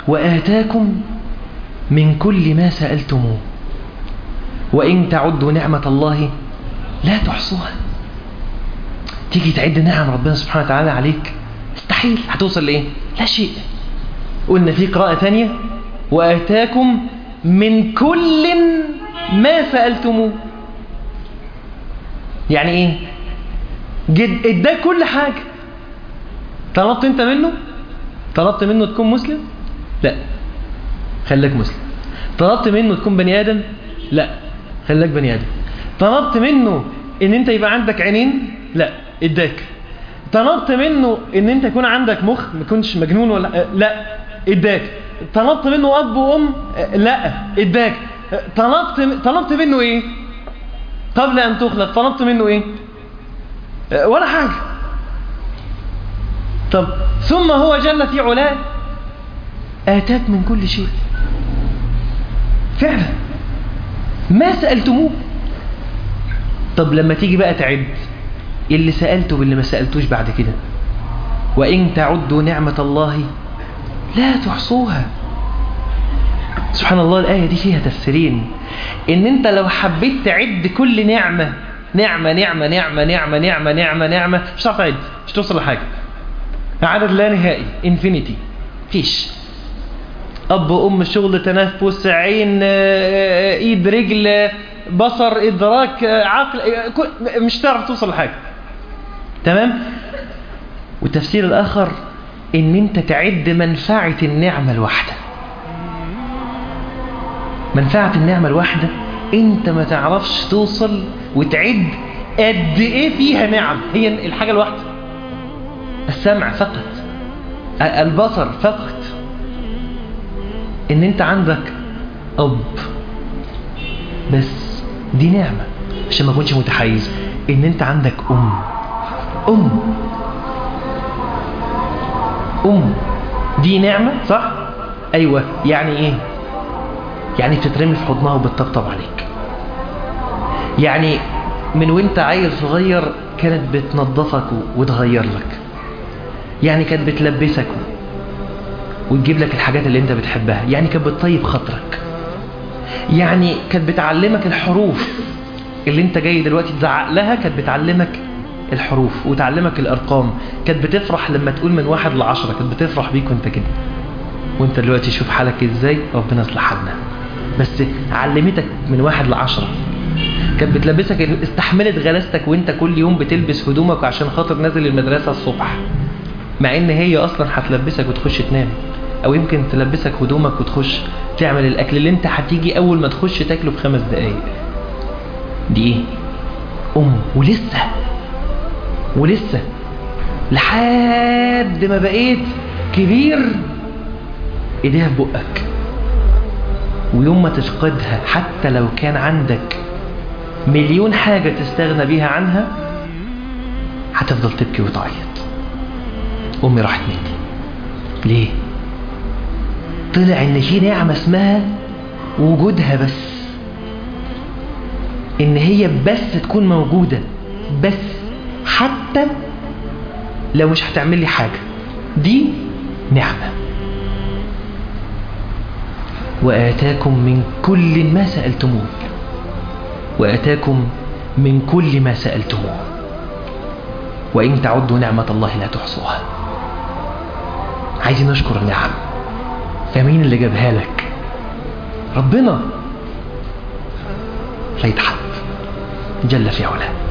وآتاكم من كل ما سألتموه وإن تعدوا نعمة الله لا تحصوها تيجي تعد نعم ربنا سبحانه وتعالى عليك مستحيل هتوصل لإيه لا شيء قلنا في قراءة ثانية وآتاكم من كل ما سألتموه يعني ايه جد اداك كل حاجة طلبت انت منه طلبت منه تكون مسلم لا خليك مسلم طلبت منه تكون بني ادم لا خليك بني ادم طلبت منه ان انت يبقى عندك عينين لا اداك طلبت منه ان انت يكون عندك مخ ما تكونش مجنون ولا لا اداك طلبت منه اب وام لا اداك طلبت طلبت منه ايه قبل ان تخلق طلبت منه ايه ولا حاجه طب ثم هو جل في علاه اتاك من كل شيء فعلا ما سالتموه طب لما تيجي بقى تعد اللي سالته باللي ما سالتوش بعد كده وان تعدوا نعمه الله لا تحصوها سبحان الله الآية دي فيها تفسيرين إن أنت لو حبيت تعد كل نعمة نعمة نعمة نعمة نعمة نعمة نعمة نعمة مش هتعرف تعد مش توصل لحاجة عدد لا نهائي انفينيتي فيش أب أم شغل تنفس عين إيد رجل بصر إدراك عقل مش تعرف توصل لحاجة تمام والتفسير الآخر إن أنت تعد منفعة النعمة الواحدة منفعة النعمة الواحدة انت ما تعرفش توصل وتعد قد ايه فيها نعم هي الحاجة الواحدة السمع فقط البصر فقط ان انت عندك اب بس دي نعمة عشان ما اكونش متحيز ان انت عندك ام ام ام دي نعمة صح ايوه يعني ايه يعني بتترمي في حضنها وبتطبطب عليك يعني من وانت عيل صغير كانت بتنظفك وتغير لك يعني كانت بتلبسك وتجيب لك الحاجات اللي انت بتحبها يعني كانت بتطيب خاطرك يعني كانت بتعلمك الحروف اللي انت جاي دلوقتي تزعق لها كانت بتعلمك الحروف وتعلمك الارقام كانت بتفرح لما تقول من واحد لعشرة كانت بتفرح بيك وانت كده وانت دلوقتي شوف حالك ازاي ربنا يصلح حالنا بس علمتك من واحد لعشرة كانت بتلبسك استحملت غلاستك وانت كل يوم بتلبس هدومك عشان خاطر نازل المدرسة الصبح مع ان هي اصلا هتلبسك وتخش تنام او يمكن تلبسك هدومك وتخش تعمل الاكل اللي انت هتيجي اول ما تخش تاكله في خمس دقايق دي ايه ام ولسه ولسه لحد ما بقيت كبير ايديها في بقك ويوم ما تفقدها حتى لو كان عندك مليون حاجة تستغنى بيها عنها هتفضل تبكي وتعيط أمي راحت مني ليه؟ طلع إن في نعمة اسمها وجودها بس إن هي بس تكون موجودة بس حتى لو مش هتعمل لي حاجة دي نعمة وآتاكم من كل ما سألتموه وآتاكم من كل ما سألتموه وإن تعدوا نعمة الله لا تحصوها عايزين نشكر النعم فمين اللي جابها لك ربنا لا يتحد جل في علاه